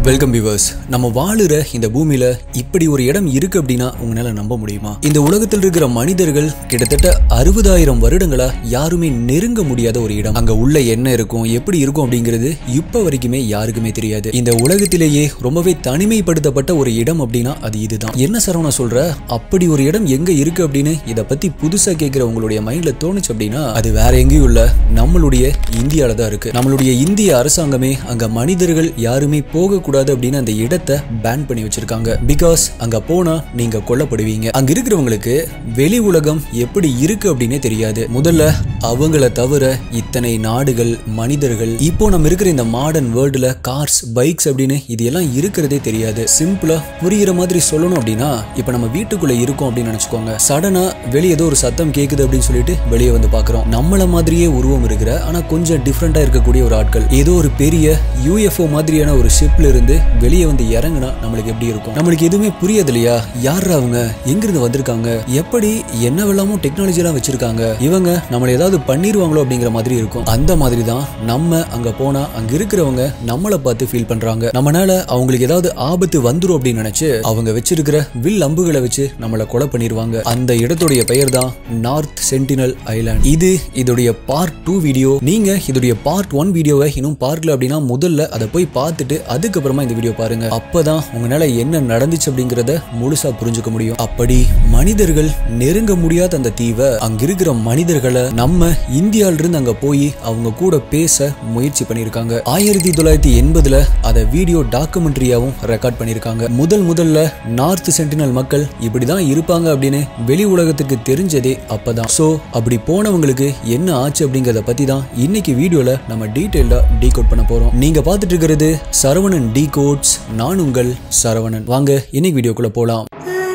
welcome viewers நம்ம வாழுற இந்த பூமியில இப்படி ஒரு இடம் இருக்கு அப்படின்னா உங்களால நம்ப முடியுமா இந்த உலகத்தில் இருக்கிற மனிதர்கள் கிட்டத்தட்ட அறுபதாயிரம் வருடங்களா யாருமே நெருங்க முடியாத ஒரு இடம் அங்க உள்ள என்ன இருக்கும் எப்படி இருக்கும் அப்படிங்கிறது இப்ப வரைக்குமே யாருக்குமே தெரியாது இந்த உலகத்திலேயே ரொம்பவே தனிமைப்படுத்தப்பட்ட ஒரு இடம் அப்படின்னா அது இதுதான் என்ன சரவணா சொல்ற அப்படி ஒரு இடம் எங்க இருக்கு அப்படின்னு இத பத்தி புதுசா கேட்கிற உங்களுடைய மைண்ட்ல தோணுச்சு அப்படின்னா அது வேற எங்கேயும் இல்ல நம்மளுடைய இந்தியால தான் இருக்கு நம்மளுடைய இந்திய அரசாங்கமே அங்க மனிதர்கள் யாருமே போகக்கூடாது அப்படின்னு அந்த இடத்தை பேன் பண்ணி வச்சிருக்காங்க பிகாஸ் அங்க போனா நீங்க கொல்லப்படுவீங்க அங்க இருக்கிறவங்களுக்கு வெளி உலகம் எப்படி இருக்கு அப்படின்னே தெரியாது முதல்ல அவங்கள தவிர இத்தனை நாடுகள் மனிதர்கள் இப்போ நம்ம இருக்கிற இந்த மாடர்ன் வேர்ல்டுல கார்ஸ் பைக்ஸ் அப்படின்னு இது எல்லாம் இருக்கிறதே தெரியாது சிம்பிளா புரியுற மாதிரி சொல்லணும் அப்படின்னா இப்ப நம்ம வீட்டுக்குள்ள இருக்கோம் அப்படின்னு நினைச்சுக்கோங்க சடனா வெளியே ஏதோ ஒரு சத்தம் கேக்குது அப்படின்னு சொல்லிட்டு வெளியே வந்து பாக்குறோம் நம்மள மாதிரியே உருவம் இருக்கிற ஆனா கொஞ்சம் டிஃப்ரெண்டா இருக்கக்கூடிய ஒரு ஆட்கள் ஏதோ ஒரு பெரிய யூஎஃப்ஓ மாதிரியான ஒரு ஷிப்ல இருந்து வெளியே வந்து இறங்குனா நம்மளுக்கு எப்படி இருக்கும் நம்மளுக்கு எதுவுமே புரியாது இல்லையா யார் அவங்க எங்கிருந்து வந்திருக்காங்க எப்படி என்னவெல்லாமோ டெக்னாலஜி எல்லாம் வச்சிருக்காங்க இவங்க நம்மளை ஏதாவது பண்ணிருவாங்களோ அப்படிங்கிற மாதிரி இருக்கும் அந்த மாதிரி தான் நம்ம அங்க போனா அங்க இருக்கிறவங்க நம்மளை பார்த்து ஃபீல் பண்றாங்க நம்மனால அவங்களுக்கு ஏதாவது ஆபத்து வந்துரும் அப்படின்னு நினைச்சு அவங்க வச்சிருக்கிற வில் அம்புகளை வச்சு நம்மளை கொலை பண்ணிருவாங்க அந்த இடத்துடைய பெயர் தான் நார்த் சென்டினல் ஐலாண்ட் இது இதோடைய பார்ட் டூ வீடியோ நீங்க இதோடைய பார்ட் ஒன் வீடியோவை இன்னும் பார்க்கல அப்படின்னா முதல்ல அதை போய் பார்த்துட்டு அதுக்கப்புறமா இந்த வீடியோ பாருங்க அப்பதான் உங்களால என்ன நடந்துச்சு அப்படிங்கறத முழுசா புரிஞ்சுக்க முடியும் அப்படி மனிதர்கள் நெருங்க முடியாத அந்த தீவை அங்க இருக்கிற மனிதர்களை நம்ம இந்தியால இருந்து அங்க போய் அவங்க கூட பேச முயற்சி பண்ணிருக்காங்க ஆயிரத்தி தொள்ளாயிரத்தி எண்பதுல அதை வீடியோ டாக்குமெண்ட்ரியாவும் ரெக்கார்ட் பண்ணிருக்காங்க முதல் முதல்ல நார்த் சென்டினல் மக்கள் இப்படிதான் இருப்பாங்க அப்படின்னு வெளி உலகத்துக்கு தெரிஞ்சதே அப்பதான் சோ அப்படி போனவங்களுக்கு என்ன ஆச்சு அப்படிங்கறத பத்தி தான் இன்னைக்கு வீடியோல நம்ம டீடைல்டா டீகோட் பண்ண போறோம் நீங்க பார்த்துட்டு இருக்கிறது சரவணன் டீ கோட்ஸ் நான் உங்கள் சரவணன் வாங்க இன்னைக்கு வீடியோக்குள்ள போலாம்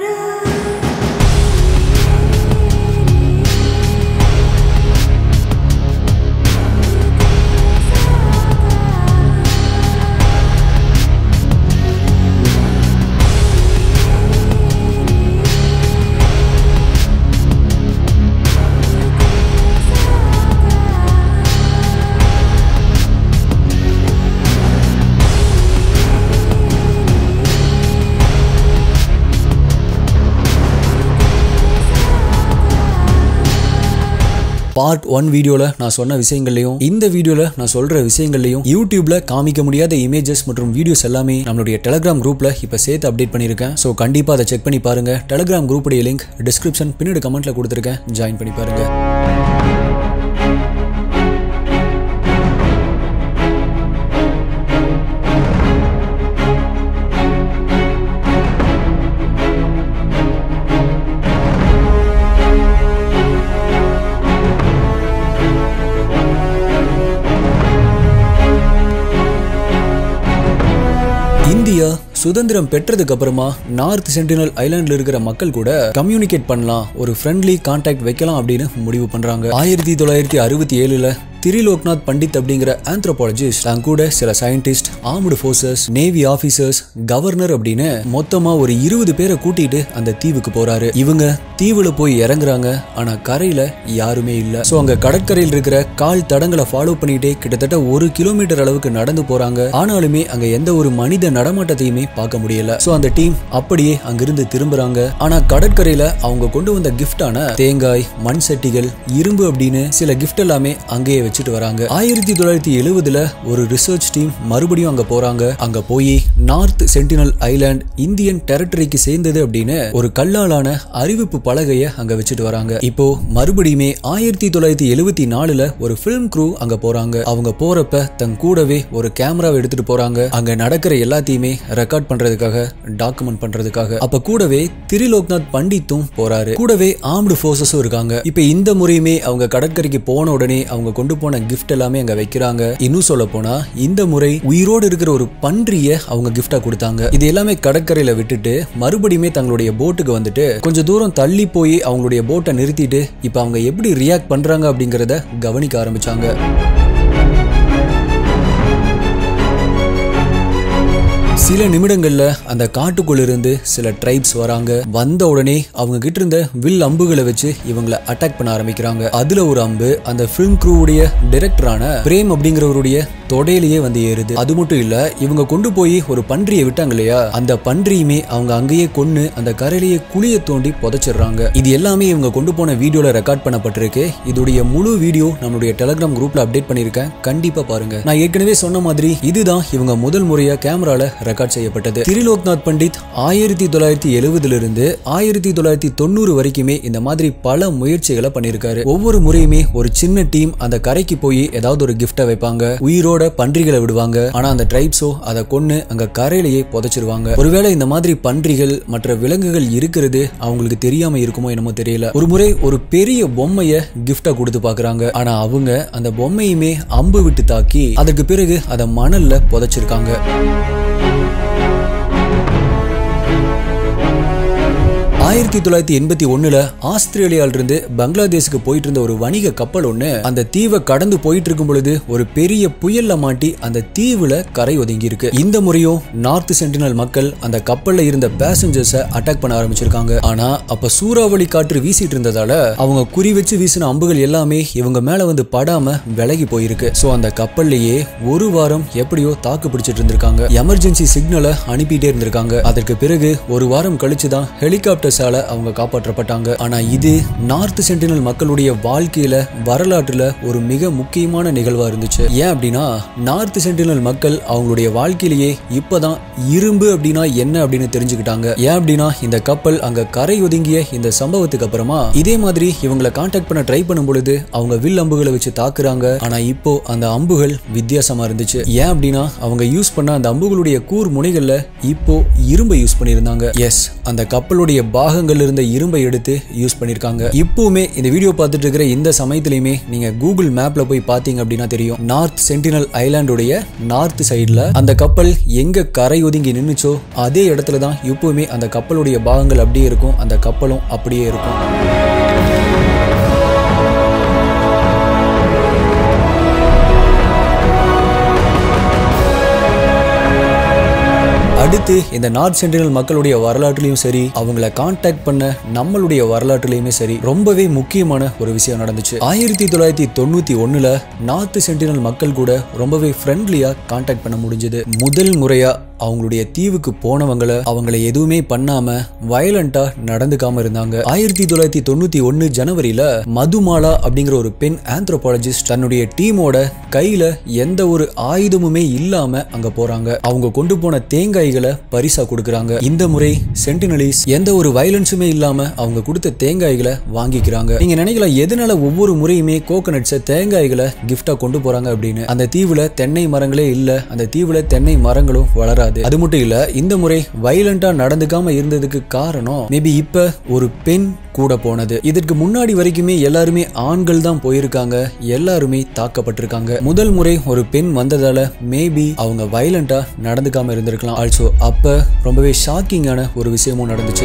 பார்ட் ஒன் வீடியோல நான் சொன்ன விஷயங்கள்லையும் இந்த வீடியோல நான் சொல்ற விஷயங்கள்லையும் யூடியூப்ல காமிக்க முடியாத இமேஜஸ் மற்றும் வீடியோஸ் எல்லாமே நம்மளுடைய டெலிகிராம் குரூப்ல இப்ப சேர்த்து அப்டேட் பண்ணிருக்கேன் ஸோ கண்டிப்பா அதை செக் பண்ணி பாருங்க டெலிகிராம் குரூப்புடைய லிங்க் டிஸ்கிரிப்ஷன் பின்னாடி கமெண்ட்ல கொடுத்துருக்கேன் ஜாயின் பண்ணி பாருங்க இந்தியா சுதந்திரம் பெற்றதுக்கு அப்புறமா நார்த் சென்டினல் ஐலாண்ட்ல இருக்கிற மக்கள் கூட கம்யூனிகேட் பண்ணலாம் ஒரு ஃப்ரெண்ட்லி கான்டாக்ட் வைக்கலாம் அப்படின்னு முடிவு பண்றாங்க ஆயிரத்தி தொள்ளாயிரத்தி அறுபத்தி ஏழுல திரிலோக்நாத் பண்டித் அப்படிங்கிற ஆந்த்ரோபாலஜிஸ்ட் தான் கூட சில scientist armed forces navy officers governor அப்படின்னு மொத்தமா ஒரு இருபது பேரை கூட்டிட்டு அந்த தீவுக்கு போறாரு இவங்க தீவுல போய் இறங்குறாங்க ஆனா கரையில யாருமே இல்ல சோ அங்க கடற்கரையில் இருக்கிற கால் தடங்களை ஃபாலோ பண்ணிட்டே கிட்டத்தட்ட ஒரு கிலோமீட்டர் அளவுக்கு நடந்து போறாங்க ஆனாலுமே அங்க எந்த ஒரு மனித நடமாட்டத்தையுமே பார்க்க முடியல சோ அந்த டீம் அப்படியே அங்கிருந்து திரும்புறாங்க ஆனா கடற்கரையில அவங்க கொண்டு வந்த கிஃப்டான தேங்காய் மண் சட்டிகள் இரும்பு அப்படின்னு சில கிஃப்ட் எல்லாமே அங்கேயே வச்சுட்டு வராங்க ஆயிரத்தி தொள்ளாயிரத்தி எழுவதுல ஒரு ரிசர்ச் டீம் மறுபடியும் அங்க போறாங்க அங்க போய் நார்த் சென்டினல் ஐலாண்ட் இந்தியன் டெரிட்டரிக்கு சேர்ந்தது அப்படின்னு ஒரு கல்லாலான அறிவிப்பு பலகைய அங்க வச்சுட்டு வராங்க இப்போ மறுபடியுமே ஆயிரத்தி தொள்ளாயிரத்தி எழுவத்தி நாலுல ஒரு பிலிம் க்ரூ அங்க போறாங்க அவங்க போறப்ப தன் கூடவே ஒரு கேமராவை எடுத்துட்டு போறாங்க அங்க நடக்கிற எல்லாத்தையுமே ரெக்கார்ட் பண்றதுக்காக டாக்குமெண்ட் பண்றதுக்காக அப்ப கூடவே திரிலோக்நாத் பண்டித்தும் போறாரு கூடவே ஆர்ம்டு ஃபோர்ஸஸும் இருக்காங்க இப்ப இந்த முறையுமே அவங்க கடற்கரைக்கு போன உடனே அவங்க கொண்டு போன கிஃப்ட் எல்லாமே அங்க வைக்கிறாங்க இன்னும் சொல்ல போனா இந்த முறை உயிரோடு இருக்கிற ஒரு பன்றிய அவங்க கிஃப்டா கொடுத்தாங்க இது எல்லாமே கடற்கரையில விட்டுட்டு மறுபடியுமே தங்களுடைய போட்டுக்கு வந்துட்டு கொஞ்சம் தூரம் தள்ளி போய் அவங்களுடைய போட்டை நிறுத்திட்டு இப்ப அவங்க எப்படி ரியாக்ட் பண்றாங்க அப்படிங்கறத கவனிக்க ஆரம்பிச்சாங்க சில நிமிடங்கள்ல அந்த காட்டுக்குள்ள இருந்து சில ட்ரைப்ஸ் வராங்க வந்த உடனே அவங்க கிட்ட இருந்த வில் அம்புகளை வச்சு இவங்களை அட்டாக் பண்ண ஆரம்பிக்கிறாங்க அதுல ஒரு அம்பு அந்த ஃபிலிம் க்ரூவுடைய டைரக்டரான பிரேம் அப்படிங்கிறவருடைய தொடையிலேயே வந்து ஏறுது அது மட்டும் இல்ல இவங்க கொண்டு போய் ஒரு பன்றியை விட்டாங்க இல்லையா அந்த பன்றியுமே அவங்க அங்கேயே கொன்னு அந்த கரையிலேயே குழிய தோண்டி புதைச்சிடுறாங்க இது எல்லாமே இவங்க கொண்டு போன வீடியோல ரெக்கார்ட் பண்ணப்பட்டிருக்கு இதோடைய முழு வீடியோ நம்மளுடைய டெலிகிராம் குரூப்ல அப்டேட் பண்ணிருக்கேன் கண்டிப்பா பாருங்க நான் ஏற்கனவே சொன்ன மாதிரி இதுதான் இவங்க முதல் முறையா கேமரால ரெக்கார்ட் செய்யப்பட்டது திரிலோக்நாத் பண்டித் ஆயிரத்தி தொள்ளாயிரத்தி எழுபதுல இருந்து ஆயிரத்தி தொள்ளாயிரத்தி தொண்ணூறு வரைக்குமே இந்த மாதிரி பல முயற்சிகளை பண்ணிருக்காரு ஒவ்வொரு முறையுமே ஒரு சின்ன டீம் அந்த கரைக்கு போய் ஏதாவது ஒரு கிஃப்டை வைப்பாங்க உயிரோட பன்றிகளை விடுவாங்க ஆனா அந்த ட்ரைப்ஸோ அதை கொன்னு அங்க கரையிலேயே புதைச்சிருவாங்க ஒருவேளை இந்த மாதிரி பன்றிகள் மற்ற விலங்குகள் இருக்கிறது அவங்களுக்கு தெரியாம இருக்குமோ என்னமோ தெரியல ஒரு முறை ஒரு பெரிய பொம்மைய கிஃப்டா கொடுத்து பாக்குறாங்க ஆனா அவங்க அந்த பொம்மையுமே அம்பு விட்டு தாக்கி அதற்கு பிறகு அதை மணல்ல புதைச்சிருக்காங்க ஆயிரத்தி தொள்ளாயிரத்தி எண்பத்தி ஒண்ணுல ஆஸ்திரேலியால இருந்து பங்களாதேஷுக்கு போயிட்டு இருந்த ஒரு வணிக கப்பல் ஒண்ணு அந்த தீவை கடந்து போயிட்டு இருக்கும் பொழுது ஒரு பெரிய புயல்ல மாட்டி அந்த தீவுல கரை ஒதுங்கி இருக்கு இந்த முறையும் நார்த் சென்டினல் மக்கள் அந்த கப்பல்ல இருந்த பேசஞ்சர்ஸ அட்டாக் பண்ண ஆரம்பிச்சிருக்காங்க ஆனா அப்ப சூறாவளி காற்று வீசிட்டு இருந்ததால அவங்க குறி வச்சு வீசின அம்புகள் எல்லாமே இவங்க மேல வந்து படாம விலகி போயிருக்கு சோ அந்த கப்பல்லையே ஒரு வாரம் எப்படியோ தாக்கு பிடிச்சிட்டு இருந்திருக்காங்க எமர்ஜென்சி சிக்னலை அனுப்பிட்டே இருந்திருக்காங்க அதற்கு பிறகு ஒரு வாரம் கழிச்சு தான் ஹெலிகாப்டர்ஸால அவங்க காப்பாற்றப்பட்டாங்க ஆனா இது நார்த் சென்டினல் மக்களுடைய வாழ்க்கையில வரலாற்றுல ஒரு மிக முக்கியமான நிகழ்வா இருந்துச்சு ஏன் அப்படின்னா நார்த் சென்டினல் மக்கள் அவங்களுடைய வாழ்க்கையிலேயே இப்பதான் இரும்பு அப்படின்னா என்ன அப்படின்னு தெரிஞ்சுக்கிட்டாங்க ஏன் அப்படின்னா இந்த கப்பல் அங்க கரை ஒதுங்கிய இந்த சம்பவத்துக்கு அப்புறமா இதே மாதிரி இவங்களை காண்டாக்ட் பண்ண ட்ரை பண்ணும் பொழுது அவங்க வில் அம்புகளை வச்சு தாக்குறாங்க ஆனா இப்போ அந்த அம்புகள் வித்தியாசமா இருந்துச்சு ஏன் அப்படின்னா அவங்க யூஸ் பண்ண அந்த அம்புகளுடைய கூர் முனைகள்ல இப்போ இரும்பை யூஸ் பண்ணியிருந்தாங்க எஸ் அந்த கப்பலுடைய பாகங்கள் இருந்த இரும்பை எடுத்து யூஸ் பண்ணிருக்காங்க இப்பவுமே இந்த வீடியோ பார்த்துட்டு இருக்கிற இந்த சமயத்திலையுமே நீங்க கூகுள் மேப்ல போய் பார்த்தீங்க அப்படின்னா தெரியும் நார்த் சென்டினல் ஐலாண்டுடைய நார்த் சைடுல அந்த கப்பல் எங்க கரை ஒதுங்கி நின்னுச்சோ அதே இடத்துல தான் இப்பவுமே அந்த கப்பலுடைய பாகங்கள் அப்படியே இருக்கும் அந்த கப்பலும் அப்படியே இருக்கும் அடுத்து இந்த நார்த் சென்டினல் மக்களுடைய வரலாற்றுலயும் சரி அவங்கள காண்டாக்ட் பண்ண நம்மளுடைய வரலாற்றுலயுமே சரி ரொம்பவே முக்கியமான ஒரு விஷயம் நடந்துச்சு ஆயிரத்தி தொள்ளாயிரத்தி தொண்ணூத்தி ஒண்ணுல நார்த் சென்டினல் மக்கள் கூட ரொம்பவே ஃப்ரெண்ட்லியா காண்டாக்ட் பண்ண முடிஞ்சது முதல் முறையா அவங்களுடைய தீவுக்கு போனவங்கள அவங்கள எதுவுமே பண்ணாம வயலண்டா நடந்துக்காம இருந்தாங்க ஆயிரத்தி தொள்ளாயிரத்தி தொண்ணூத்தி ஒன்னு ஜனவரியில மதுமாலா அப்படிங்கிற ஒரு பெண் ஆந்த்ரோபாலஜிஸ்ட் தன்னுடைய டீமோட கையில எந்த ஒரு ஆயுதமுமே இல்லாம அங்க போறாங்க அவங்க கொண்டு போன தேங்காய்களை பரிசா கொடுக்கறாங்க இந்த முறை சென்டினலிஸ் எந்த ஒரு வயலன்ஸுமே இல்லாம அவங்க கொடுத்த தேங்காய்களை வாங்கிக்கிறாங்க நீங்க நினைக்கலாம் எதனால ஒவ்வொரு முறையுமே கோகனட்ஸை தேங்காய்களை கிஃப்டா கொண்டு போறாங்க அப்படின்னு அந்த தீவுல தென்னை மரங்களே இல்ல அந்த தீவுல தென்னை மரங்களும் வளராது அது மட்டும் இல்ல இந்த முறை வயலண்டா நடந்துக்காம இருந்ததுக்கு காரணம் மேபி இப்ப ஒரு பெண் கூட போனது இதற்கு முன்னாடி வரைக்குமே எல்லாருமே ஆண்கள் தான் போயிருக்காங்க எல்லாருமே தாக்கப்பட்டிருக்காங்க முதல் முறை ஒரு பெண் வந்ததால மேபி அவங்க வயலண்டா நடந்துக்காம இருந்திருக்கலாம் ஆல்சோ அப்ப ரொம்பவே ஷாக்கிங்கான ஒரு விஷயமும் நடந்துச்சு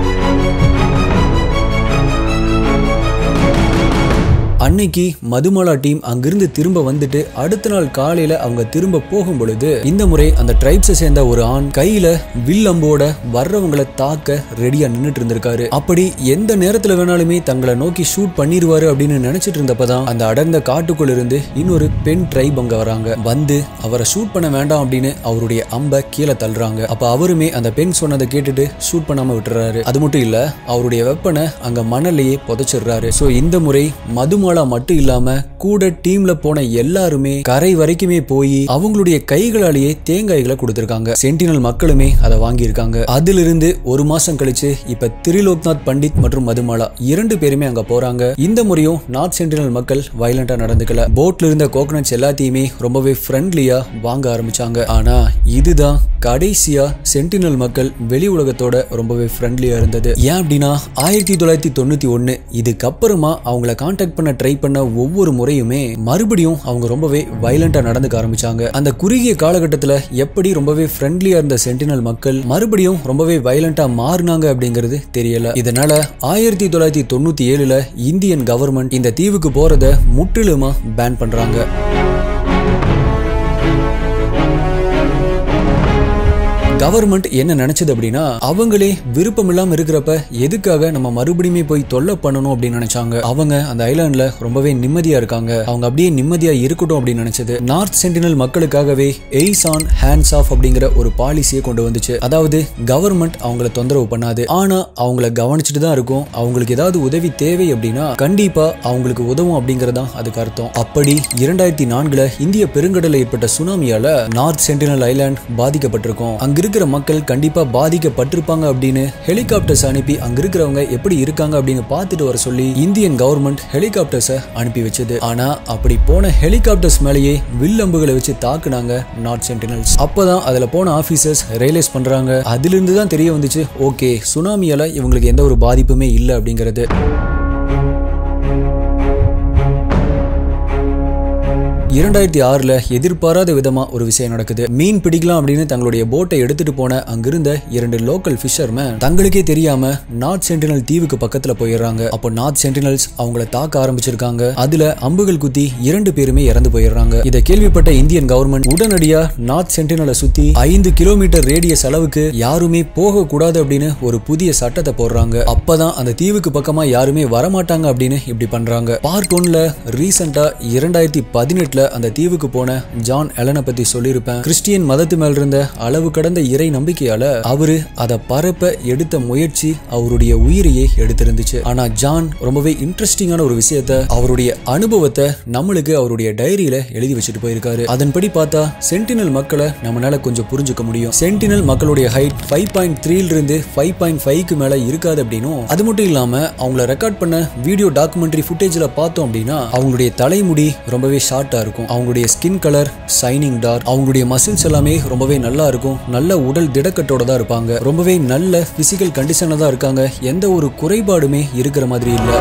அன்னைக்கு மதுமலா டீம் அங்கிருந்து திரும்ப வந்துட்டு அடுத்த நாள் காலையில அவங்க திரும்ப போகும் பொழுது இந்த முறை அந்த ட்ரைப்ஸை சேர்ந்த ஒரு ஆண் கையில வில் அம்போட வர்றவங்களை தாக்க ரெடியா நின்னுட்டு இருந்திருக்காரு அப்படி எந்த நேரத்துல வேணாலுமே தங்களை நோக்கி ஷூட் பண்ணிடுவாரு அப்படின்னு நினைச்சிட்டு இருந்தப்பதான் அந்த அடர்ந்த காட்டுக்குள்ள இருந்து இன்னொரு பெண் ட்ரைப் அங்க வராங்க வந்து அவரை ஷூட் பண்ண வேண்டாம் அப்படின்னு அவருடைய அம்பை கீழே தள்ளுறாங்க அப்ப அவருமே அந்த பெண் சொன்னதை கேட்டுட்டு ஷூட் பண்ணாம விட்டுறாரு அது மட்டும் இல்ல அவருடைய வெப்பனை அங்க மணல்லையே புதைச்சிடுறாரு சோ இந்த முறை மதுமலா மட்டும் இல்லாம கூட டீம்ல போன எல்லாருமே கரை வரைக்குமே போய் அவங்களுடைய கைகளாலேயே தேங்காய்களை கொடுத்திருக்காங்க சென்டினல் மக்களுமே அதை வாங்கியிருக்காங்க அதிலிருந்து ஒரு மாசம் கழிச்சு இப்ப திரிலோக்நாத் பண்டித் மற்றும் மதுமாலா இரண்டு பேருமே அங்க போறாங்க இந்த முறையும் நார்த் சென்டினல் மக்கள் வயலண்டா நடந்துக்கல போட்ல இருந்த கோகனட்ஸ் எல்லாத்தையுமே ரொம்பவே ஃப்ரெண்ட்லியா வாங்க ஆரம்பிச்சாங்க ஆனா இதுதான் கடைசியா சென்டினல் மக்கள் வெளி உலகத்தோட ரொம்பவே ஃப்ரெண்ட்லியா இருந்தது ஏன் அப்படின்னா ஆயிரத்தி தொள்ளாயிரத்தி தொண்ணூத்தி ஒன்னு இதுக்கப்புறமா அவங்கள காண்டாக்ட் பண்ண ட்ரை பண்ண ஒவ்வொரு முறையுமே மறுபடியும் அவங்க ரொம்பவே வயலண்டா நடந்துக்க ஆரம்பிச்சாங்க அந்த குறுகிய காலகட்டத்துல எப்படி ரொம்பவே ஃப்ரெண்ட்லியா இருந்த சென்டினல் மக்கள் மறுபடியும் ரொம்பவே வயலண்டா மாறினாங்க அப்படிங்கிறது தெரியல இதனால ஆயிரத்தி தொள்ளாயிரத்தி தொண்ணூத்தி ஏழுல இந்தியன் கவர்மெண்ட் இந்த தீவுக்கு போறத முற்றிலுமா பேன் பண்றாங்க கவர்மெண்ட் என்ன நினைச்சது அப்படின்னா அவங்களே விருப்பம் இல்லாம இருக்கிறப்ப எதுக்காக நம்ம மறுபடியுமே போய் தொல்லை பண்ணணும் அப்படின்னு நினைச்சாங்க அவங்க அந்த ஐலாண்ட்ல ரொம்பவே நிம்மதியா இருக்காங்க அவங்க அப்படியே நிம்மதியா இருக்கட்டும் அப்படின்னு நினைச்சது நார்த் சென்டினல் மக்களுக்காகவே எய்ஸ் ஆன் ஹேண்ட்ஸ் ஆஃப் அப்படிங்கிற ஒரு பாலிசியை கொண்டு வந்துச்சு அதாவது கவர்மெண்ட் அவங்கள தொந்தரவு பண்ணாது ஆனா அவங்கள கவனிச்சுட்டு தான் இருக்கும் அவங்களுக்கு ஏதாவது உதவி தேவை அப்படின்னா கண்டிப்பா அவங்களுக்கு உதவும் அப்படிங்கறதான் அதுக்கு அர்த்தம் அப்படி இரண்டாயிரத்தி நான்குல இந்திய பெருங்கடல ஏற்பட்ட சுனாமியால நார்த் சென்டினல் ஐலாண்ட் பாதிக்கப்பட்டிருக்கும் அங்க இருக்கிற மக்கள் கண்டிப்பா பாதிக்கப்பட்டிருப்பாங்க அப்படின்னு ஹெலிகாப்டர்ஸ் அனுப்பி அங்க இருக்கிறவங்க எப்படி இருக்காங்க அப்படின்னு பார்த்துட்டு வர சொல்லி இந்தியன் கவர்மெண்ட் ஹெலிகாப்டர்ஸை அனுப்பி வச்சது ஆனா அப்படி போன ஹெலிகாப்டர்ஸ் மேலேயே வில்லம்புகளை வச்சு தாக்குனாங்க நார்த் சென்டினல்ஸ் அப்பதான் அதுல போன ஆபீசர்ஸ் ரியலைஸ் பண்றாங்க அதுல இருந்து தான் தெரிய வந்துச்சு ஓகே சுனாமியால இவங்களுக்கு எந்த ஒரு பாதிப்புமே இல்லை அப்படிங்கிறது இரண்டாயிரத்தி ஆறுல எதிர்பாராத விதமா ஒரு விஷயம் நடக்குது மீன் பிடிக்கலாம் அப்படின்னு தங்களுடைய போட்டை எடுத்துட்டு போன அங்கிருந்த இரண்டு லோக்கல் ஃபிஷர்மேன் தங்களுக்கே தெரியாம நார்த் சென்டினல் தீவுக்கு பக்கத்துல போயிடுறாங்க அப்போ நார்த் சென்டினல்ஸ் அவங்கள தாக்க ஆரம்பிச்சிருக்காங்க அதுல அம்புகள் குத்தி இரண்டு பேருமே இறந்து போயிடுறாங்க இதை கேள்விப்பட்ட இந்தியன் கவர்மெண்ட் உடனடியா நார்த் சென்டினலை சுத்தி ஐந்து கிலோமீட்டர் ரேடியஸ் அளவுக்கு யாருமே போக கூடாது அப்படின்னு ஒரு புதிய சட்டத்தை போடுறாங்க அப்பதான் அந்த தீவுக்கு பக்கமா யாருமே வரமாட்டாங்க அப்படின்னு இப்படி பண்றாங்க பார்ட் ஒன்ல ரீசெண்டா இரண்டாயிரத்தி பதினெட்டுல அந்த தீவுக்கு போன ஜான் எலனை பத்தி சொல்லியிருப்பேன் கிறிஸ்டியன் மதத்து மேல இருந்த அளவு கடந்த இறை நம்பிக்கையால அவரு அதை பரப்ப எடுத்த முயற்சி அவருடைய உயிரையே எடுத்திருந்துச்சு ஆனா ஜான் ரொம்பவே இன்ட்ரெஸ்டிங்கான ஒரு விஷயத்த அவருடைய அனுபவத்தை நம்மளுக்கு அவருடைய டைரியில எழுதி வச்சுட்டு போயிருக்காரு அதன்படி பார்த்தா சென்டினல் மக்களை நம்மளால கொஞ்சம் புரிஞ்சுக்க முடியும் சென்டினல் மக்களுடைய ஹைட் ஃபைவ் பாயிண்ட் த்ரீல இருந்து ஃபைவ் பாயிண்ட் ஃபைவ்க்கு மேல இருக்காது அப்படின்னும் அது மட்டும் இல்லாம அவங்கள ரெக்கார்ட் பண்ண வீடியோ டாக்குமெண்ட்ரி ஃபுட்டேஜ்ல பார்த்தோம் அப்படின்னா அவங்களுடைய தலைமுடி ரொம்பவே ஷார்ட்டா இருக்கும் அவங்களுடைய ஸ்கின் கலர் சைனிங் டார்க் அவங்களுடைய மசில்ஸ் எல்லாமே ரொம்பவே நல்லா இருக்கும் நல்ல உடல் திடக்கட்டோட தான் இருப்பாங்க ரொம்பவே நல்ல பிசிக்கல் கண்டிஷன்ல தான் இருக்காங்க எந்த ஒரு குறைபாடுமே இருக்கிற மாதிரி இல்லை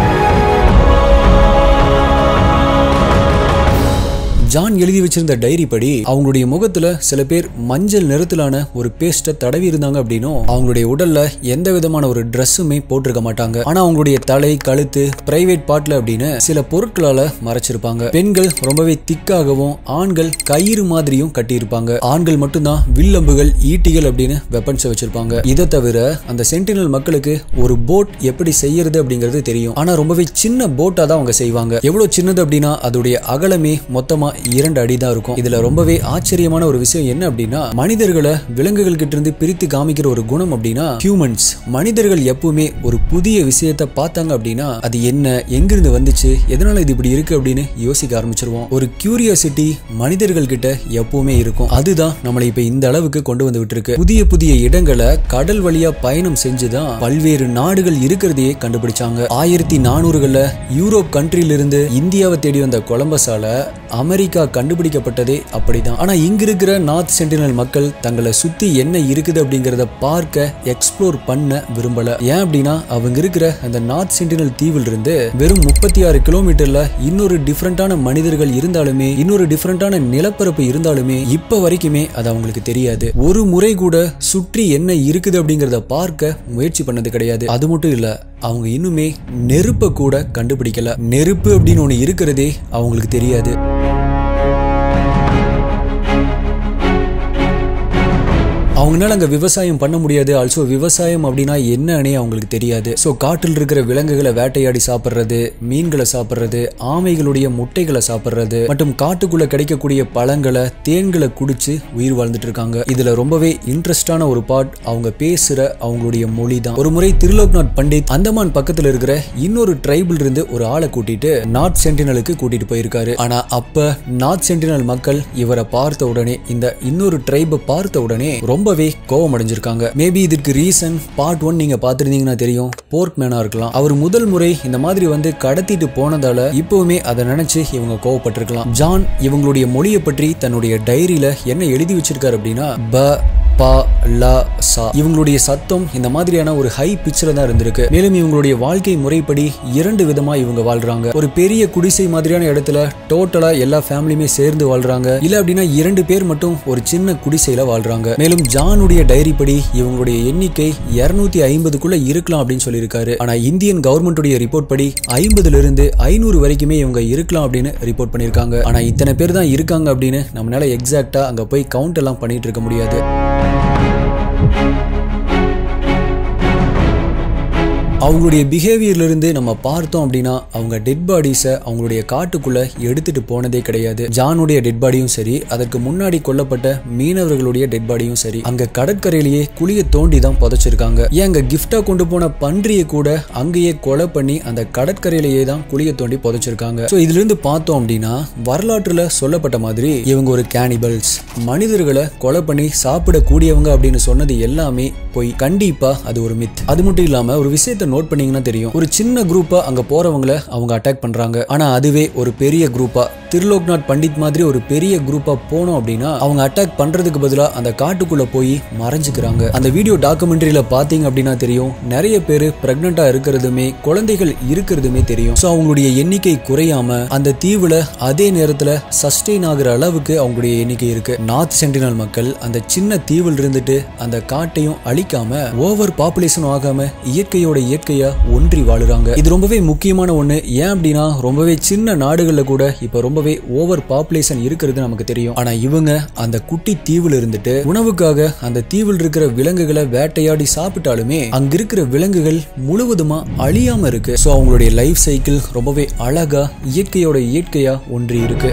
ஜான் எழுதி வச்சிருந்த டைரி படி அவங்களுடைய முகத்துல சில பேர் மஞ்சள் நிறத்திலான ஒரு பேஸ்ட்டை தடவி இருந்தாங்க அப்படின்னும் அவங்களுடைய உடல்ல எந்த விதமான ஒரு ட்ரெஸ்ஸுமே போட்டிருக்க மாட்டாங்க ஆனா அவங்களுடைய தலை கழுத்து பிரைவேட் பார்ட்ல அப்படின்னு சில பொருட்களால மறைச்சிருப்பாங்க பெண்கள் ரொம்பவே திக்காகவும் ஆண்கள் கயிறு மாதிரியும் கட்டியிருப்பாங்க ஆண்கள் மட்டும்தான் வில்லம்புகள் ஈட்டிகள் அப்படின்னு வெப்பன்ஸை வச்சிருப்பாங்க இதை தவிர அந்த சென்டினல் மக்களுக்கு ஒரு போட் எப்படி செய்யறது அப்படிங்கிறது தெரியும் ஆனா ரொம்பவே சின்ன போட்டா தான் அவங்க செய்வாங்க எவ்வளவு சின்னது அப்படின்னா அதோடைய அகலமே மொத்தமா இரண்டு அடி தான் இருக்கும் இதுல ரொம்பவே ஆச்சரியமான ஒரு விஷயம் என்ன அப்படின்னா மனிதர்களை விலங்குகள் கிட்ட இருந்து பிரித்து காமிக்கிற ஒரு குணம் அப்படின்னா ஹியூமன்ஸ் மனிதர்கள் எப்பவுமே ஒரு புதிய விஷயத்தை பார்த்தாங்க அப்படின்னா அது என்ன எங்கிருந்து வந்துச்சு எதனால இது இப்படி இருக்கு அப்படின்னு யோசிக்க ஆரம்பிச்சிருவோம் ஒரு கியூரியாசிட்டி மனிதர்கள் கிட்ட எப்பவுமே இருக்கும் அதுதான் நம்மளை இப்ப இந்த அளவுக்கு கொண்டு வந்து விட்டுருக்கு புதிய புதிய இடங்களை கடல் வழியா பயணம் செஞ்சுதான் பல்வேறு நாடுகள் இருக்கிறதையே கண்டுபிடிச்சாங்க ஆயிரத்தி நானூறுகள்ல யூரோப் கண்ட்ரில இருந்து இந்தியாவை தேடி வந்த கொலம்பஸால அமெரிக்கா கண்டுபிடிக்கப்பட்டதே அப்படிதான் ஆனா இங்க இருக்கிற நார்த் சென்டினல் மக்கள் தங்களை சுத்தி என்ன இருக்குது அப்படிங்கறத பார்க்க எக்ஸ்ப்ளோர் பண்ண விரும்பல ஏன் அப்படின்னா அவங்க இருக்கிற அந்த நார்த் சென்டினல் தீவில் இருந்து வெறும் முப்பத்தி ஆறு கிலோமீட்டர்ல இன்னொரு டிஃப்ரெண்டான மனிதர்கள் இருந்தாலுமே இன்னொரு டிஃப்ரெண்டான நிலப்பரப்பு இருந்தாலுமே இப்ப வரைக்குமே அது அவங்களுக்கு தெரியாது ஒரு முறை கூட சுற்றி என்ன இருக்குது அப்படிங்கறத பார்க்க முயற்சி பண்ணது கிடையாது அது மட்டும் இல்ல அவங்க இன்னுமே நெருப்பை கூட கண்டுபிடிக்கல நெருப்பு அப்படின்னு ஒண்ணு இருக்கிறதே அவங்களுக்கு தெரியாது அவங்களால அங்க விவசாயம் பண்ண முடியாது ஆல்சோ விவசாயம் அப்படின்னா என்னன்னே அவங்களுக்கு தெரியாது ஸோ காட்டில் இருக்கிற விலங்குகளை வேட்டையாடி சாப்பிட்றது மீன்களை சாப்பிட்றது ஆமைகளுடைய முட்டைகளை சாப்பிட்றது மற்றும் காட்டுக்குள்ள கிடைக்கக்கூடிய பழங்களை தேன்களை குடிச்சு உயிர் வாழ்ந்துட்டு இருக்காங்க இதுல ரொம்பவே இன்ட்ரெஸ்டான ஒரு பார்ட் அவங்க பேசுற அவங்களுடைய மொழி தான் ஒரு முறை திருலோக்நாத் பண்டித் அந்தமான் பக்கத்துல இருக்கிற இன்னொரு ட்ரைபிள் இருந்து ஒரு ஆளை கூட்டிட்டு நார்த் சென்டினலுக்கு கூட்டிட்டு போயிருக்காரு ஆனா அப்ப நார்த் சென்டினல் மக்கள் இவரை பார்த்த உடனே இந்த இன்னொரு ட்ரைபை பார்த்த உடனே ரொம்பவே கோவம் அடைஞ்சிருக்காங்க மேபி இதுக்கு ரீசன் பார்ட் ஒன் நீங்க பார்த்திருந்தீங்கன்னா தெரியும் போர்க் மேனா இருக்கலாம் அவர் முதல் முறை இந்த மாதிரி வந்து கடத்திட்டு போனதால இப்பவுமே அதை நினைச்சு இவங்க கோவப்பட்டிருக்கலாம் ஜான் இவங்களுடைய மொழியை பற்றி தன்னுடைய டைரியில என்ன எழுதி வச்சிருக்காரு அப்படின்னா ப பா லா சா இவங்களுடைய சத்தம் இந்த மாதிரியான ஒரு ஹை பிச்சில் தான் இருந்திருக்கு மேலும் இவங்களுடைய வாழ்க்கை முறைப்படி இரண்டு விதமா இவங்க வாழ்றாங்க ஒரு பெரிய குடிசை மாதிரியான இடத்துல டோட்டலா எல்லா ஃபேமிலியுமே சேர்ந்து வாழ்றாங்க இல்ல அப்படின்னா இரண்டு பேர் மட்டும் ஒரு சின்ன குடிசையில வாழ்றாங்க மேலும் ஜானுடைய டைரி படி இவங்களுடைய எண்ணிக்கை இருநூத்தி ஐம்பதுக்குள்ள இருக்கலாம் அப்படின்னு சொல்லியிருக்காரு ஆனா இந்தியன் கவர்மெண்ட்டுடைய ரிப்போர்ட் படி ஐம்பதுல இருந்து ஐநூறு வரைக்குமே இவங்க இருக்கலாம் அப்படின்னு ரிப்போர்ட் பண்ணியிருக்காங்க ஆனா இத்தனை பேர் தான் இருக்காங்க அப்படின்னு நம்மளால எக்ஸாக்டா அங்க போய் கவுண்ட் எல்லாம் பண்ணிட்டு இருக்க முடியாது அவங்களுடைய பிஹேவியர்ல இருந்து நம்ம பார்த்தோம் அப்படின்னா அவங்க டெட் பாடிஸை அவங்களுடைய காட்டுக்குள்ள எடுத்துட்டு போனதே கிடையாது ஜானுடைய டெட் பாடியும் சரி அதற்கு முன்னாடி கொல்லப்பட்ட மீனவர்களுடைய டெட் பாடியும் சரி அங்க கடற்கரையிலேயே குழிய தோண்டி தான் புதைச்சிருக்காங்க ஏன் அங்க கிஃப்டா கொண்டு போன பன்றியை கூட அங்கேயே கொலை பண்ணி அந்த கடற்கரையிலேயே தான் குழிய தோண்டி புதைச்சிருக்காங்க ஸோ இதுல இருந்து பார்த்தோம் அப்படின்னா வரலாற்றுல சொல்லப்பட்ட மாதிரி இவங்க ஒரு கேனிபல்ஸ் மனிதர்களை கொலை பண்ணி சாப்பிடக்கூடியவங்க அப்படின்னு சொன்னது எல்லாமே போய் கண்டிப்பா அது ஒரு மித் அது மட்டும் இல்லாம ஒரு விஷயத்தை நோட் பண்ணீங்கன்னா தெரியும் ஒரு சின்ன குரூப்பா அங்க போறவங்கள அவங்க அட்டாக் பண்றாங்க ஆனா அதுவே ஒரு பெரிய குரூப்பா திருலோக்நாத் பண்டிட் மாதிரி ஒரு பெரிய குரூப்பா போனோம் அப்படின்னா அவங்க அட்டாக் பண்றதுக்கு பதிலா அந்த காட்டுக்குள்ள போய் மறைஞ்சுக்கிறாங்க அந்த வீடியோ டாக்குமெண்ட்ரியில பாத்தீங்க அப்படின்னா தெரியும் நிறைய பேர் பிரெக்னெண்டா இருக்கிறதுமே குழந்தைகள் இருக்கிறதுமே தெரியும் ஸோ அவங்களுடைய எண்ணிக்கை குறையாம அந்த தீவுல அதே நேரத்துல சஸ்டெயின் ஆகுற அளவுக்கு அவங்களுடைய எண்ணிக்கை இருக்கு நார்த் சென்டினல் மக்கள் அந்த சின்ன தீவில் இருந்துட்டு அந்த காட்டையும் அழிக்காம ஓவர் பாப்புலேஷன் ஆகாம இயற்கையோட இயற்கையா ஒன்றி வாழுறாங்க இது ரொம்பவே முக்கியமான ஒண்ணு ஏன் அப்படின்னா ரொம்பவே சின்ன நாடுகள்ல கூட இப்ப ரொம்பவே ஓவர் பாப்புலேஷன் இருக்கிறது நமக்கு தெரியும் ஆனா இவங்க அந்த குட்டி தீவுல இருந்துட்டு உணவுக்காக அந்த தீவில் இருக்கிற விலங்குகளை வேட்டையாடி சாப்பிட்டாலுமே அங்க இருக்கிற விலங்குகள் முழுவதுமா அழியாம இருக்கு ஸோ அவங்களுடைய லைஃப் சைக்கிள் ரொம்பவே அழகா இயற்கையோட இயற்கையா ஒன்றி இருக்கு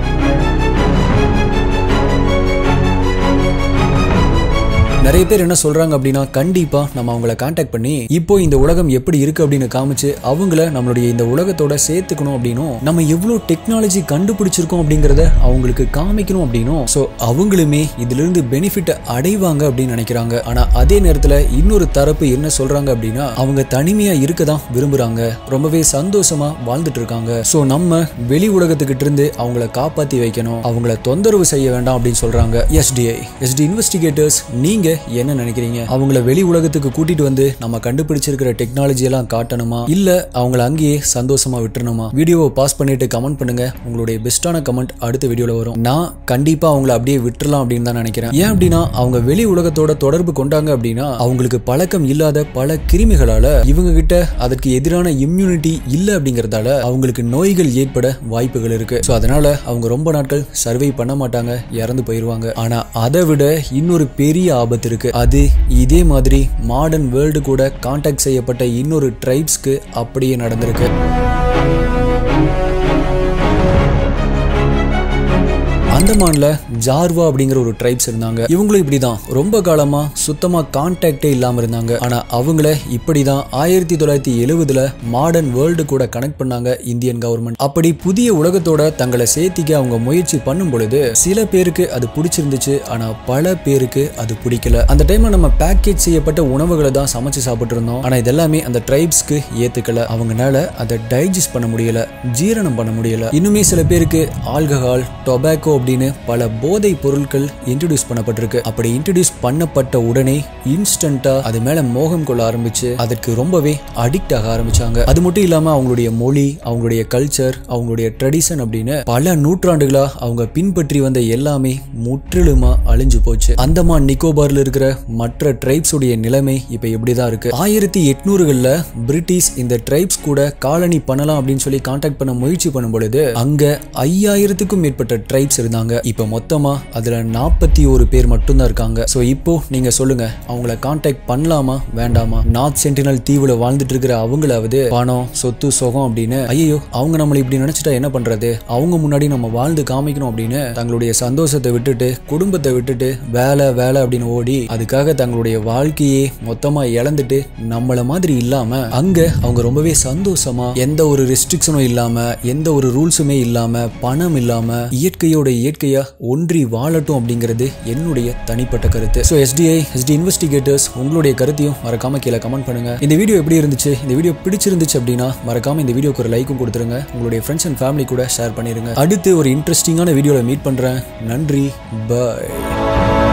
நிறைய பேர் என்ன சொல்றாங்க அப்படின்னா கண்டிப்பா நம்ம அவங்கள காண்டாக்ட் பண்ணி இப்போ இந்த உலகம் எப்படி இருக்கு அப்படின்னு காமிச்சு அவங்கள நம்மளுடைய இந்த உலகத்தோட சேர்த்துக்கணும் அப்படின்னும் நம்ம எவ்வளவு டெக்னாலஜி கண்டுபிடிச்சிருக்கோம் அப்படிங்கறத அவங்களுக்கு காமிக்கணும் அப்படின்னும் ஸோ அவங்களுமே இதுல இருந்து பெனிஃபிட் அடைவாங்க அப்படின்னு நினைக்கிறாங்க ஆனா அதே நேரத்துல இன்னொரு தரப்பு என்ன சொல்றாங்க அப்படின்னா அவங்க தனிமையா இருக்க தான் விரும்புறாங்க ரொம்பவே சந்தோஷமா வாழ்ந்துட்டு இருக்காங்க ஸோ நம்ம வெளி உலகத்துக்கிட்ட இருந்து அவங்கள காப்பாத்தி வைக்கணும் அவங்கள தொந்தரவு செய்ய வேண்டாம் அப்படின்னு சொல்றாங்க எஸ்டிஐ எஸ்டி இன்வெஸ்டிகேட்டர்ஸ் நீங்க என்ன நினைக்கிறீங்க அவங்கள வெளி உலகத்துக்கு கூட்டிட்டு வந்து நம்ம கண்டுபிடிச்சிருக்கிற டெக்னாலஜி எல்லாம் காட்டணுமா இல்ல அவங்கள அங்கேயே சந்தோஷமா விட்டுறணுமா வீடியோவை பாஸ் பண்ணிட்டு கமெண்ட் பண்ணுங்க உங்களுடைய பெஸ்டான கமெண்ட் அடுத்த வீடியோல வரும் நான் கண்டிப்பா அவங்கள அப்படியே விட்டுறலாம் அப்படின்னு தான் நினைக்கிறேன் ஏன் அப்படின்னா அவங்க வெளி உலகத்தோட தொடர்பு கொண்டாங்க அப்படின்னா அவங்களுக்கு பழக்கம் இல்லாத பல கிருமிகளால இவங்க கிட்ட அதற்கு எதிரான இம்யூனிட்டி இல்ல அப்படிங்கறதால அவங்களுக்கு நோய்கள் ஏற்பட வாய்ப்புகள் இருக்கு ஸோ அதனால அவங்க ரொம்ப நாட்கள் சர்வை பண்ண மாட்டாங்க இறந்து போயிருவாங்க ஆனா அதை விட இன்னொரு பெரிய ஆபத்து இருக்கு அது இதே மாதிரி மாடர்ன் வேர்ல்டு கூட காண்டாக்ட் செய்யப்பட்ட இன்னொரு ட்ரைப்ஸ்க்கு அப்படியே நடந்திருக்கு அந்தமான்ல ஜார்வா அப்படிங்கிற ஒரு ட்ரைப்ஸ் இருந்தாங்க இவங்களும் இப்படிதான் ரொம்ப காலமா சுத்தமா கான்டாக்டே இல்லாம இருந்தாங்க ஆனா அவங்கள இப்படிதான் ஆயிரத்தி தொள்ளாயிரத்தி எழுவதுல மாடர்ன் வேர்ல்டு கூட கனெக்ட் பண்ணாங்க இந்தியன் கவர்மெண்ட் அப்படி புதிய உலகத்தோட தங்களை சேர்த்திக்க அவங்க முயற்சி பண்ணும் பொழுது சில பேருக்கு அது பிடிச்சிருந்துச்சு ஆனா பல பேருக்கு அது பிடிக்கல அந்த டைம்ல நம்ம பேக்கேஜ் செய்யப்பட்ட உணவுகளை தான் சமைச்சு சாப்பிட்டு இருந்தோம் ஆனா இதெல்லாமே அந்த ட்ரைப்ஸ்க்கு ஏத்துக்கல அவங்கனால அதை டைஜஸ்ட் பண்ண முடியல ஜீரணம் பண்ண முடியல இன்னுமே சில பேருக்கு ஆல்கஹால் டொபாக்கோ அப்படின்னு பல போதை பொருட்கள் இன்ட்ரடியூஸ் பண்ணப்பட்டிருக்கு அப்படி இன்ட்ரடியூஸ் பண்ணப்பட்ட உடனே இன்ஸ்டன்டா அது மேல மோகம் கொள்ள ஆரம்பிச்சு அதற்கு ரொம்பவே அடிக்ட் ஆக ஆரம்பிச்சாங்க அது மட்டும் இல்லாம அவங்களுடைய மொழி அவங்களுடைய கல்ச்சர் அவங்களுடைய ட்ரெடிஷன் அப்படின்னு பல நூற்றாண்டுகளா அவங்க பின்பற்றி வந்த எல்லாமே முற்றிலுமா அழிஞ்சு போச்சு அந்தமான் நிக்கோபார்ல இருக்கிற மற்ற ட்ரைப்ஸ் உடைய நிலைமை இப்ப எப்படிதான் இருக்கு ஆயிரத்தி எட்நூறுகள்ல பிரிட்டிஷ் இந்த ட்ரைப்ஸ் கூட காலனி பண்ணலாம் அப்படின்னு சொல்லி கான்டாக்ட் பண்ண முயற்சி பண்ணும் பொழுது அங்க ஐயாயிரத்துக்கும் மேற்பட்ட ட்ரைப்ஸ் இருந்தாங்க இப்ப மொத்தமா அதுல நாற்பத்தி ஒரு பேர் மட்டும்தான் இருக்காங்க சோ இப்போ நீங்க சொல்லுங்க அவங்கள கான்டாக்ட் பண்ணலாமா வேண்டாமா நார்த் சென்டினல் தீவுல வாழ்ந்துட்டு இருக்கிற அவங்களாவது பணம் சொத்து சுகம் அப்படின்னு ஐயோ அவங்க நம்மளை இப்படி நினைச்சிட்டா என்ன பண்றது அவங்க முன்னாடி நம்ம வாழ்ந்து காமிக்கணும் அப்படின்னு தங்களுடைய சந்தோஷத்தை விட்டுட்டு குடும்பத்தை விட்டுட்டு வேலை வேலை அப்படின்னு ஓடி அதுக்காக தங்களுடைய வாழ்க்கையே மொத்தமா இழந்துட்டு நம்மள மாதிரி இல்லாம அங்க அவங்க ரொம்பவே சந்தோஷமா எந்த ஒரு ரெஸ்ட்ரிக்ஷனும் இல்லாம எந்த ஒரு ரூல்ஸுமே இல்லாம பணம் இல்லாம இயற்கையோட இயற்கையா ஒன்றி வாழட்டும் அப்படிங்கிறது என்னுடைய தனிப்பட்ட கருத்து ஸோ எஸ்டிஐ எஸ்டி இன்வெஸ்டிகேட்டர்ஸ் உங்களுடைய கருத்தையும் மறக்காம கீழே கமெண்ட் பண்ணுங்க இந்த வீடியோ எப்படி இருந்துச்சு இந்த வீடியோ பிடிச்சிருந்துச்சு அப்படின்னா மறக்காம இந்த வீடியோக்கு ஒரு லைக்கும் கொடுத்துருங்க உங்களுடைய ஃப்ரெண்ட்ஸ் அண்ட் ஃபேமிலி கூட ஷேர் பண்ணிருங்க அடுத்து ஒரு இன்ட்ரெஸ்டிங்கான வீடியோவில் மீட் பண்றேன் நன்றி பாய்